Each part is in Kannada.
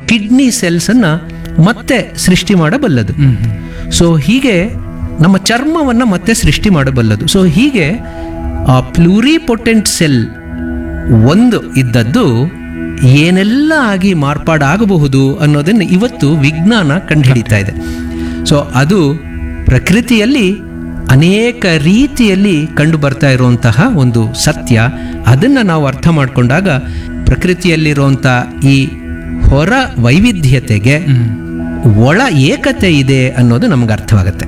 ಕಿಡ್ನಿ ಸೆಲ್ಸನ್ನು ಮತ್ತೆ ಸೃಷ್ಟಿ ಮಾಡಬಲ್ಲದು ಸೊ ಹೀಗೆ ನಮ್ಮ ಚರ್ಮವನ್ನು ಮತ್ತೆ ಸೃಷ್ಟಿ ಮಾಡಬಲ್ಲದು ಸೊ ಹೀಗೆ ಆ ಪ್ಲೂರಿಪೊಟೆಂಟ್ ಸೆಲ್ ಒಂದು ಇದ್ದದ್ದು ಏನೆಲ್ಲ ಆಗಿ ಮಾರ್ಪಾಡಾಗಬಹುದು ಅನ್ನೋದನ್ನು ಇವತ್ತು ವಿಜ್ಞಾನ ಕಂಡುಹಿಡಿತಾ ಇದೆ ಸೊ ಅದು ಪ್ರಕೃತಿಯಲ್ಲಿ ಅನೇಕ ರೀತಿಯಲ್ಲಿ ಕಂಡು ಬರ್ತಾ ಇರುವಂತಹ ಒಂದು ಸತ್ಯ ಅದನ್ನು ನಾವು ಅರ್ಥ ಮಾಡಿಕೊಂಡಾಗ ಪ್ರಕೃತಿಯಲ್ಲಿರುವಂಥ ಈ ಹೊರ ವೈವಿಧ್ಯತೆಗೆ ಒಳ ಏಕತೆ ಇದೆ ಅನ್ನೋದು ನಮ್ಗೆ ಅರ್ಥವಾಗುತ್ತೆ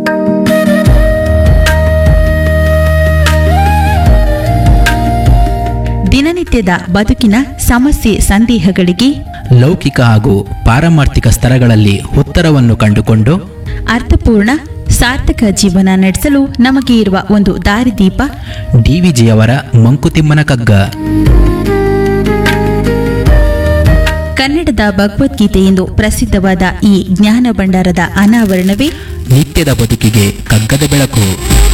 ದಿನನಿತ್ಯದ ಬದುಕಿನ ಸಮಸ್ಯೆ ಸಂದೇಹಗಳಿಗೆ ಲೌಕಿಕ ಹಾಗೂ ಪಾರಮಾರ್ಥಿಕ ಸ್ತರಗಳಲ್ಲಿ ಉತ್ತರವನ್ನು ಕಂಡುಕೊಂಡು ಅರ್ಥಪೂರ್ಣ ಸಾರ್ಥಕ ಜೀವನ ನಡೆಸಲು ನಮಗೆ ಇರುವ ಒಂದು ದಾರಿದೀಪ ಡಿವಿಜಿಯವರ ಮಂಕುತಿಮ್ಮನ ಕಗ್ಗ ಕನ್ನಡದ ಭಗವದ್ಗೀತೆ ಎಂದು ಪ್ರಸಿದ್ಧವಾದ ಈ ಜ್ಞಾನ ಭಂಡಾರದ ಅನಾವರಣವೇ ನಿತ್ಯದ ಬದುಕಿಗೆ ಕಗ್ಗದ ಬೆಳಕು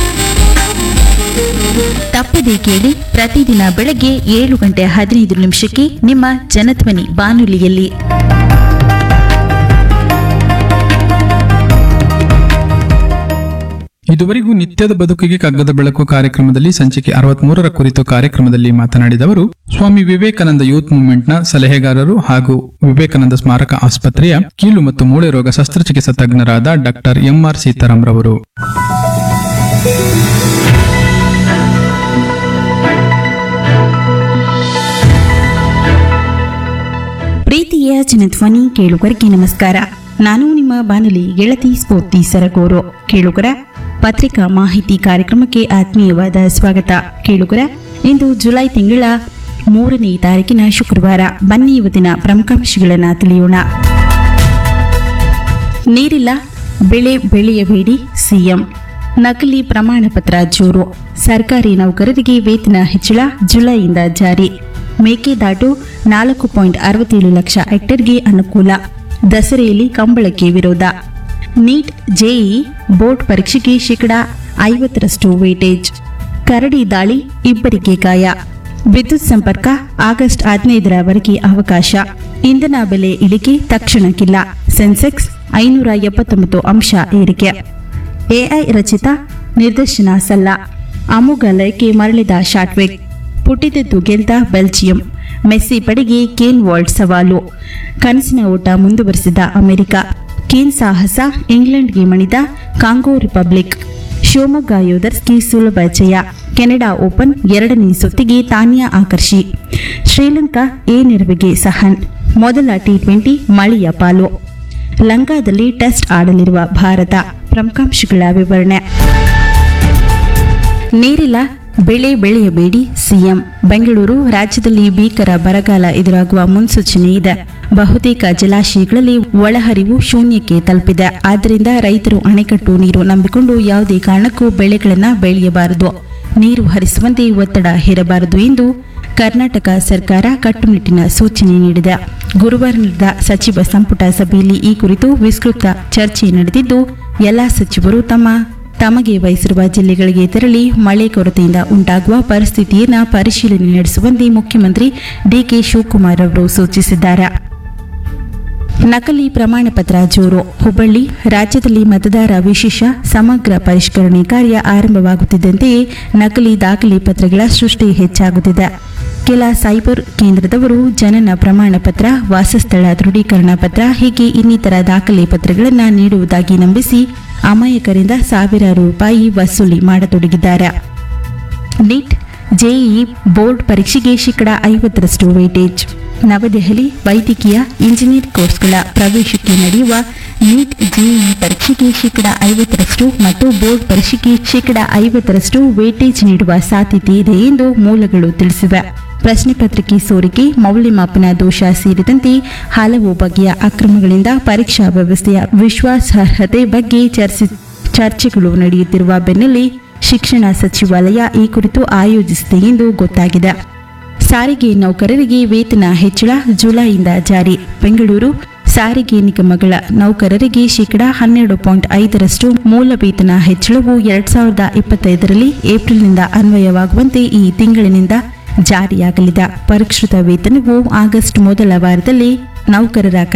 ತಪ್ಪದೇ ಕೇಳಿ ಪ್ರತಿದಿನ ಬೆಳಗ್ಗೆ ಏಳು ಗಂಟೆ ಹದಿನೈದು ನಿಮಿಷಕ್ಕೆ ನಿಮ್ಮ ಜನಧ್ವನಿ ಬಾನುಲಿಯಲ್ಲಿ ಇದುವರೆಗೂ ನಿತ್ಯದ ಬದುಕಿಗೆ ಕಗ್ಗದ ಬೆಳಕು ಕಾರ್ಯಕ್ರಮದಲ್ಲಿ ಸಂಚಿಕೆ ಅರವತ್ಮೂರರ ಕುರಿತು ಕಾರ್ಯಕ್ರಮದಲ್ಲಿ ಮಾತನಾಡಿದವರು ಸ್ವಾಮಿ ವಿವೇಕಾನಂದ ಯೂತ್ ಮೂವ್ಮೆಂಟ್ನ ಸಲಹೆಗಾರರು ಹಾಗೂ ವಿವೇಕಾನಂದ ಸ್ಮಾರಕ ಆಸ್ಪತ್ರೆಯ ಕೀಲು ಮತ್ತು ಮೂಳೆ ರೋಗ ಶಸ್ತ್ರಚಿಕಿತ್ಸಾ ತಜ್ಞರಾದ ಡಾಕ್ಟರ್ ಎಂಆರ್ ಸೀತಾರಾಮ್ ರವರು ಪ್ರೀತಿಯ ಜನಧ್ವನಿ ಕೇಳುಗರಿಗೆ ನಮಸ್ಕಾರ ನಾನು ನಿಮ್ಮ ಬಾನುಲಿ ಗೆಳತಿ ಸ್ಫೂರ್ತಿ ಸರಗೂರು ಕೇಳುಗರ ಪತ್ರಿಕಾ ಮಾಹಿತಿ ಕಾರ್ಯಕ್ರಮಕ್ಕೆ ಆತ್ಮೀಯವಾದ ಸ್ವಾಗತ ಕೇಳುಗರ ಇಂದು ಜುಲೈ ತಿಂಗಳ ಮೂರನೇ ತಾರೀಕಿನ ಶುಕ್ರವಾರ ಬನ್ನಿ ಇವತ್ತಿನ ಪ್ರಮುಖಾಂಶಗಳನ್ನು ತಿಳಿಯೋಣ ನೀರಿಲ್ಲ ಬೆಳೆ ಬೆಳೆಯಬೇಡಿ ಸಿಎಂ ನಕಲಿ ಪ್ರಮಾಣ ಪತ್ರ ಜೋರು ಸರ್ಕಾರಿ ನೌಕರರಿಗೆ ವೇತನ ಹೆಚ್ಚಳ ಜುಲೈಯಿಂದ ಜಾರಿ ಮೇಕೆದಾಟು ನಾಲ್ಕು ಪಾಯಿಂಟ್ ಅರವತ್ತೇಳು ಲಕ್ಷ ಹೆಕ್ಟರ್ಗೆ ಅನುಕೂಲ ದಸರೆಯಲ್ಲಿ ಕಂಬಳಕ್ಕೆ ವಿರೋಧ ನೀಟ್ ಜೆಇ ಬೋರ್ಡ್ ಪರೀಕ್ಷೆಗೆ ಶೇಕಡಾ ಐವತ್ತರಷ್ಟು ವೇಟೇಜ್ ಕರಡಿ ದಾಳಿ ಇಬ್ಬರಿಗೆ ಗಾಯ ವಿದ್ಯುತ್ ಸಂಪರ್ಕ ಆಗಸ್ಟ್ ಹದಿನೈದರವರೆಗೆ ಅವಕಾಶ ಇಂಧನ ಬೆಲೆ ಇಳಿಕೆ ತಕ್ಷಣಕ್ಕಿಲ್ಲ ಸೆನ್ಸೆಕ್ಸ್ ಐನೂರ ಎಪ್ಪತ್ತೊಂಬತ್ತು ಅಂಶ ಏರಿಕೆ ಎಐ ರಚಿತ ನಿರ್ದೇಶನ ಸಲ್ಲ ಅಮೋಘ ಲಯಕ್ಕೆ ಮರಳಿದ ಶಾಟ್ವಿಕ್ ಪುಟಿದೆದ್ದು ಗೆದ್ದ ಬೆಲ್ಜಿಯಂ ಮೆಸ್ಸಿ ಪಡೆಗೆ ಕೇನ್ ವಾಲ್ಡ್ ಸವಾಲು ಕನಸಿನ ಓಟ ಮುಂದುವರೆಸಿದ ಅಮೆರಿಕ ಕೇನ್ ಸಾಹಸ ಇಂಗ್ಲೆಂಡ್ಗೆ ಮಣಿದ ಕಾಂಗೋ ರಿಪಬ್ಲಿಕ್ ಶಿವಮೊಗ್ಗ ಯೋಧರ್ಸ್ಗೆ ಸುಲಭ ಜಯ ಕೆನಡಾ ಓಪನ್ ಎರಡನೇ ಸುತ್ತಿಗೆ ತಾನಿಯಾ ಆಕರ್ಷಿ ಶ್ರೀಲಂಕಾ ಎ ನೆರವಿಗೆ ಸಹನ್ ಮೊದಲ ಟಿ ಟ್ವೆಂಟಿ ಮಳೆಯ ಪಾಲು ಲಂಕಾದಲ್ಲಿ ಟೆಸ್ಟ್ ಆಡಲಿರುವ ಭಾರತ ಪ್ರಮುಖಾಂಶಗಳ ವಿವರಣೆ ನೀರಿಲ್ಲ ಬೆಳೆ ಬೆಳೆಯಬೇಡಿ ಸಿಎಂ ಬೆಂಗಳೂರು ರಾಜ್ಯದಲ್ಲಿ ಭೀಕರ ಬರಗಾಲ ಎದುರಾಗುವ ಮುನ್ಸೂಚನೆ ಇದೆ ಬಹುತೇಕ ಜಲಾಶಯಗಳಲ್ಲಿ ಒಳಹರಿವು ಶೂನ್ಯಕ್ಕೆ ತಲುಪಿದೆ ಆದ್ದರಿಂದ ರೈತರು ಅಣೆಕಟ್ಟು ನೀರು ನಂಬಿಕೊಂಡು ಯಾವುದೇ ಕಾರಣಕ್ಕೂ ಬೆಳೆಗಳನ್ನು ಬೆಳೆಯಬಾರದು ನೀರು ಹರಿಸುವಂತೆ ಒತ್ತಡ ಹೇರಬಾರದು ಎಂದು ಕರ್ನಾಟಕ ಸರ್ಕಾರ ಕಟ್ಟುನಿಟ್ಟಿನ ಸೂಚನೆ ನೀಡಿದೆ ಗುರುವಾರ ನಡೆದ ಸಚಿವ ಸಂಪುಟ ಸಭೆಯಲ್ಲಿ ಈ ಕುರಿತು ವಿಸ್ತೃತ ಚರ್ಚೆ ನಡೆದಿದ್ದು ಎಲ್ಲ ಸಚಿವರು ತಮ್ಮ ತಮಗೆ ವಹಿಸಿರುವ ಜಿಲ್ಲೆಗಳಿಗೆ ತೆರಳಿ ಮಳೆ ಕೊರತೆಯಿಂದ ಉಂಟಾಗುವ ಪರಿಸ್ಥಿತಿಯನ್ನು ಪರಿಶೀಲನೆ ನಡೆಸುವಂತೆ ಮುಖ್ಯಮಂತ್ರಿ ಡಿಕೆ ಶಿವಕುಮಾರ್ ಅವರು ಸೂಚಿಸಿದ್ದಾರೆ ನಕಲಿ ಪ್ರಮಾಣ ಪತ್ರ ಜೋರು ಹುಬ್ಬಳ್ಳಿ ರಾಜ್ಯದಲ್ಲಿ ಮತದಾರ ವಿಶೇಷ ಸಮಗ್ರ ಪರಿಷ್ಕರಣೆ ಕಾರ್ಯ ಆರಂಭವಾಗುತ್ತಿದ್ದಂತೆಯೇ ನಕಲಿ ದಾಖಲೆ ಪತ್ರಗಳ ಸೃಷ್ಟಿ ಹೆಚ್ಚಾಗುತ್ತಿದೆ ಕೆಲ ಸೈಬರ್ ಕೇಂದ್ರದವರು ಜನನ ಪ್ರಮಾಣ ಪತ್ರ ವಾಸಸ್ಥಳ ದೃಢೀಕರಣ ಪತ್ರ ಹೀಗೆ ಇನ್ನಿತರ ದಾಖಲೆ ಪತ್ರಗಳನ್ನು ನೀಡುವುದಾಗಿ ನಂಬಿಸಿ ಅಮಾಯಕರಿಂದ ಸಾವಿರಾರು ರೂಪಾಯಿ ವಸೂಲಿ ಮಾಡತೊಡಗಿದ್ದಾರೆ ನೀಟ್ ಜೆಇಇ ಬೋರ್ಡ್ ಪರೀಕ್ಷೆಗೆ ಶೇಕಡಾ ಐವತ್ತರಷ್ಟು ವೇಟೇಜ್ ನವದೆಹಲಿ ವೈದ್ಯಕೀಯ ಇಂಜಿನಿಯರ್ ಕೋರ್ಸ್ಗಳ ಪ್ರವೇಶಕ್ಕೆ ನಡೆಯುವ ನೀಟ್ ಜೆಇಇ ಪರೀಕ್ಷೆಗೆ ಶೇಕಡಾ ಐವತ್ತರಷ್ಟು ಮತ್ತು ಬೋರ್ಡ್ ಪರೀಕ್ಷೆಗೆ ಶೇಕಡಾ ಐವತ್ತರಷ್ಟು ವೇಟೇಜ್ ನೀಡುವ ಸಾಧ್ಯತೆ ಇದೆ ಎಂದು ಮೂಲಗಳು ತಿಳಿಸಿವೆ ಪ್ರಶ್ನೆ ಪತ್ರಿಕೆ ಸೋರಿಕೆ ಮೌಲ್ಯಮಾಪನ ದೋಷ ಸೇರಿದಂತೆ ಹಲವು ಬಗೆಯ ಅಕ್ರಮಗಳಿಂದ ಪರೀಕ್ಷಾ ವ್ಯವಸ್ಥೆಯ ವಿಶ್ವಾಸಾರ್ಹತೆ ಬಗ್ಗೆ ಚರ್ಚಿ ಚರ್ಚೆಗಳು ನಡೆಯುತ್ತಿರುವ ಬೆನ್ನಲ್ಲೇ ಶಿಕ್ಷಣ ಸಚಿವಾಲಯ ಈ ಕುರಿತು ಆಯೋಜಿಸಿದೆ ಎಂದು ಗೊತ್ತಾಗಿದೆ ಸಾರಿಗೆ ನೌಕರರಿಗೆ ವೇತನ ಹೆಚ್ಚಳ ಜುಲೈಯಿಂದ ಜಾರಿ ಬೆಂಗಳೂರು ಸಾರಿಗೆ ನಿಗಮಗಳ ನೌಕರರಿಗೆ ಶೇಕಡಾ ಹನ್ನೆರಡು ಪಾಯಿಂಟ್ ಐದರಷ್ಟು ಮೂಲ ವೇತನ ಹೆಚ್ಚಳವು ಎರಡ್ ಸಾವಿರದ ಇಪ್ಪತ್ತೈದರಲ್ಲಿ ಏಪ್ರಿಲ್ನಿಂದ ಅನ್ವಯವಾಗುವಂತೆ ಈ ತಿಂಗಳಿನಿಂದ ಜಾರಿಯಾಗಲಿದೆ ಪರಿಷ್ಕೃತ ವೇತನವು ಆಗಸ್ಟ್ ಮೊದಲ ವಾರದಲ್ಲಿ ನೌಕರರ